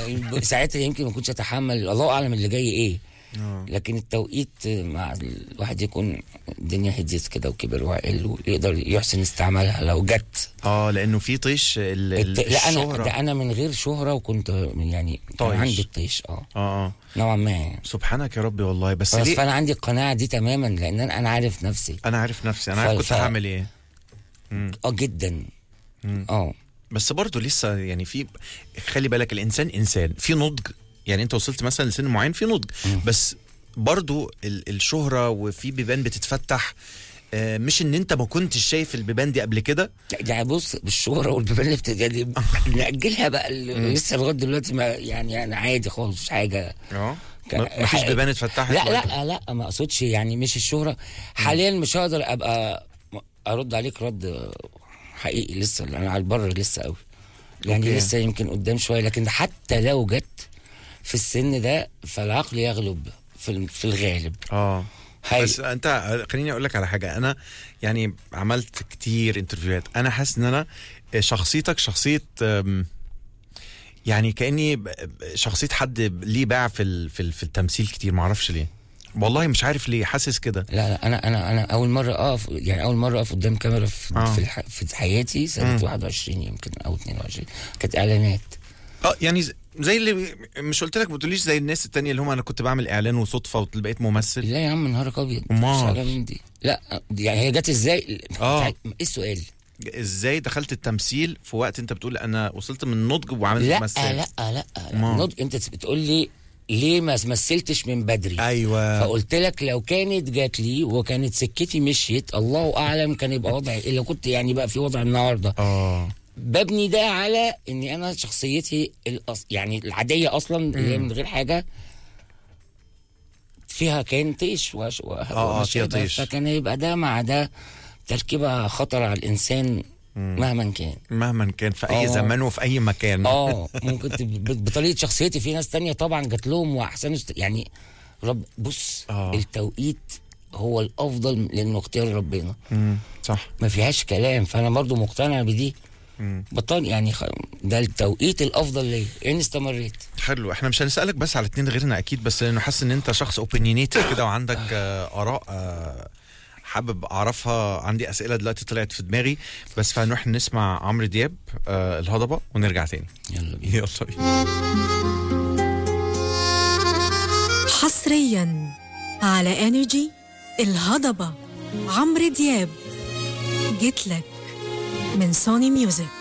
ساعتها يمكن ما كنتش اتحمل الله اعلم اللي جاي ايه آه. لكن التوقيت مع الواحد يكون الدنيا هديت كده وكبر وعقل ويقدر يحسن استعمالها لو جت اه لانه في طيش ال- ال- الت... لا انا الشهرة. ده انا من غير شهره وكنت يعني كان طايش. عندي الطيش اه اه اه نوعا ما يعني سبحانك يا ربي والله بس بس ليه فانا عندي القناعه دي تماما لان انا أنا عارف نفسي انا عارف نفسي انا عارف فال- كنت ف- هعمل ايه اه جدا مم. اه بس برضه لسه يعني في خلي بالك الانسان انسان في نضج يعني انت وصلت مثلا لسن معين في نضج بس برضه ال- الشهره وفي بيبان بتتفتح آه، مش ان انت ما كنتش شايف البيبان دي قبل كده يعني بص بالشهره والبيبان اللي بتجي ناجلها بقى ال- لسه لغايه دلوقتي ما يعني انا عادي خالص مش حاجه اه كان- ما فيش بيبان اتفتحت لا ولا- لا لا ما اقصدش يعني مش الشهره حاليا مش هقدر ابقى ارد عليك رد حقيقي لسه انا على البر لسه قوي يعني أوكي. لسه يمكن قدام شويه لكن حتى لو جت في السن ده فالعقل يغلب في الم- في الغالب اه هاي بس انت خليني اقول لك على حاجه انا يعني عملت كتير انترفيوهات انا حاسس ان انا شخصيتك شخصيه أم، يعني كاني ب- ب- شخصيه حد ليه باع في ال- في ال- في التمثيل كتير معرفش ليه والله مش عارف ليه حاسس كده لا لا انا انا انا اول مره اقف يعني اول مره اقف قدام كاميرا في آه. في, الح... في حياتي سنه 21 يمكن او 22 كانت اعلانات اه يعني ز- زي اللي مش قلت لك ما تقوليش زي الناس التانية اللي هم انا كنت بعمل اعلان وصدفه وبقيت ممثل لا يا عم نهارك ابيض أمال؟ مش حاجه من دي لا يعني هي جت ازاي آه. ايه السؤال ازاي دخلت التمثيل في وقت انت بتقول انا وصلت من النضج وعملت لا ممثل لا لا لا أمال؟ نضج انت بتقول لي ليه ما مثلتش من بدري ايوه فقلت لك لو كانت جات لي وكانت سكتي مشيت الله اعلم كان يبقى وضعي ايه لو كنت يعني بقى في وضع النهارده اه ببني ده على اني انا شخصيتي الأص... يعني العاديه اصلا اللي هي من غير حاجه فيها كان طيش وش... و... آه، وما فيها شابه. طيش. فكان يبقى ده مع ده تركيبه خطر على الانسان مهما كان مهما كان في اي آه. زمان وفي اي مكان اه ممكن تب... ب- بطريقه شخصيتي في ناس تانية طبعا جات لهم واحسنوا است... يعني رب بص آه. التوقيت هو الافضل لانه اختيار ربنا مم، صح ما فيهاش كلام فانا برضو مقتنع بدي مم. بطل يعني خ... ده التوقيت الافضل ليا ان استمريت حلو احنا مش هنسالك بس على اتنين غيرنا اكيد بس لانه حاسس ان انت شخص اوبينينيتد كده وعندك آه، اراء آه، حابب اعرفها عندي اسئله دلوقتي طلعت في دماغي بس فهنروح نسمع عمرو دياب آه، الهضبه ونرجع تاني يلا بينا يلا بينا حصريا على انرجي الهضبه عمرو دياب جيت لك من سوني ميوزك